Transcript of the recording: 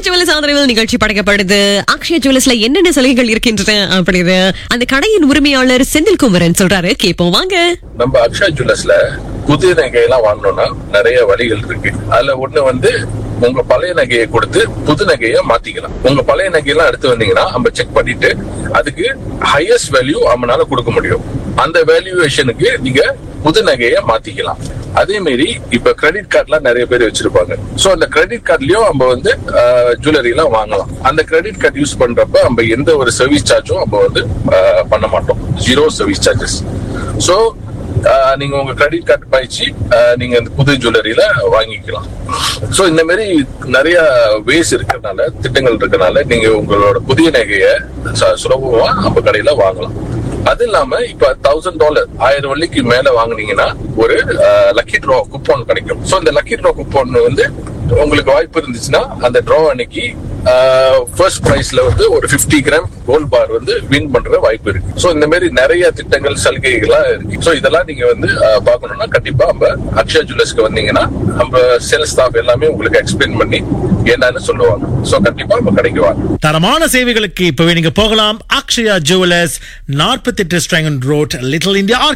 jewellers ஆதரவில் நிகழ்ச்சி படைக்கப்படுது அக்ஷய ஜுவல்லர்ஸ்ல என்னென்ன சலுகைகள் இருக்கின்றன அப்படின்னு அந்த கடையின் உரிமையாளர் செந்தில் குமரன் சொல்றாரு கேப்போம் வாங்க நம்ம அக்ஷயா ஜுவல்லர்ஸ்ல புதிய நகையெல்லாம் வாங்கணும்னா நிறைய வழிகள் இருக்கு அதுல ஒண்ணு வந்து உங்க பழைய நகையை கொடுத்து புது நகையை மாத்திக்கலாம் உங்க பழைய நகையெல்லாம் எடுத்து வந்தீங்கன்னா நம்ம செக் பண்ணிட்டு அதுக்கு ஹையஸ்ட் வேல்யூ நம்மளால கொடுக்க முடியும் அந்த வேல்யூவேஷனுக்கு நீங்க புது நகையை மாத்திக்கலாம் அதே மாதிரி இப்ப கிரெடிட் கார்டுலாம் நிறைய பேர் வச்சிருப்பாங்க சோ அந்த கிரெடிட் கார்டுலயும் நம்ம வந்து ஜுவல்லரி எல்லாம் வாங்கலாம் அந்த கிரெடிட் கார்டு யூஸ் பண்றப்ப நம்ம எந்த ஒரு சர்வீஸ் சார்ஜும் நம்ம வந்து ஆஹ், பண்ண மாட்டோம் zero service charges so ah நீங்க உங்க கிரெடிட் கார்டு பாய்ச்சி ஆஹ் நீங்க இந்த புது ஜுவல்லரியில வாங்கிக்கலாம் சோ இந்த மாதிரி நிறைய வேஸ் இருக்கிறதுனால திட்டங்கள் இருக்கிறதுனால நீங்க உங்களோட புதிய நகைய ச- சுலபமா நம்ம கடையில வாங்கலாம் அது இல்லாம இப்ப தௌசண்ட் டாலர் ஆயிரம் வெள்ளிக்கு மேல வாங்குனீங்கன்னா ஒரு லக்கி ட்ரா குப்போன் கிடைக்கும் சோ இந்த லக்கி ட்ரா குப்போன் வந்து உங்களுக்கு வாய்ப்பு இருந்துச்சுன்னா அந்த ட்ரா அன்னைக்கு ஃபர்ஸ்ட் பிரைஸ்ல வந்து ஒரு 50 கிராம் கோல்ட் பார் வந்து வின் பண்ற வாய்ப்பு இருக்கு சோ இந்த மாதிரி நிறைய திட்டங்கள் சலுகைகள்லாம் இருக்கு சோ இதெல்லாம் நீங்க வந்து ஆஹ், பார்க்கணும்னா கண்டிப்பா நம்ம அக்ஷயா ஜுவல்லர்ஸ்க்கு வந்தீங்கன்னா நம்ம சேல்ஸ் ஸ்டாஃப் எல்லாமே உங்களுக்கு எக்ஸ்பிளைன் பண்ணி என்னன்னு சொல்லுவாங்க சோ கண்டிப்பா நம்ம கடைக்கு வாங்க தரமான சேவைகளுக்கு இப்பவே நீங்க போகலாம் அக்ஷயா ஜுவல்லர்ஸ் நாற்பத்தி எட்டு ரோட் லிட்டில் இந்தியா